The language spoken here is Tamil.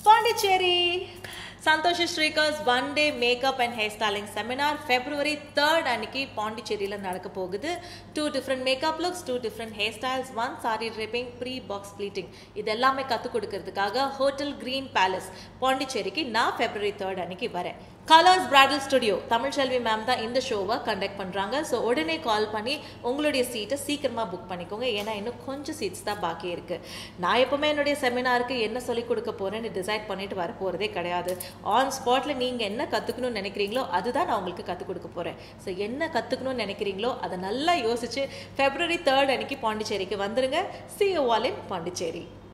Pondicherry Santhosh Srikars one day makeup and hair styling seminar February third அன்னைக்கு பாண்டிச்சேரியில் நடக்க போகுது two different makeup looks two different hair styles one saree draping pre box pleating இது எல்லாமே கற்றுக் கொடுக்கறதுக்காக ஹோட்டல் கிரீன் பேலஸ் பாண்டிச்சேரிக்கு நான் ஃபெப்ரவரி தேர்ட் அன்னைக்கு வரேன் colours bridal studio Tamilselvi ma'am தான் இந்த ஷோவை கண்டக்ட் பண்ணுறாங்க ஸோ உடனே கால் பண்ணி உங்களுடைய சீட்டை சீக்கிரமாக புக் பண்ணிக்கோங்க ஏன்னா இன்னும் கொஞ்சம் சீட்ஸ் தான் பாக்கி இருக்குது நான் எப்போவுமே என்னுடைய செமினாருக்கு என்ன சொல்லிக் கொடுக்க போகிறேன்னு டிசைட் பண்ணிட்டு வர போகிறதே கிடையாது ஆன் ஸ்பாட்டில் நீங்கள் என்ன கற்றுக்கணும்னு நினைக்கிறீங்களோ அதுதான் நான் உங்களுக்கு கற்றுக் கொடுக்க போகிறேன் ஸோ என்ன கற்றுக்கணும்னு நினைக்கிறீங்களோ அதை நல்லா யோசிச்சு ஃபெப்ரவரி தேர்ட் அன்னைக்கு பாண்டிச்சேரிக்கு வந்துருங்க see you all in Pondicherry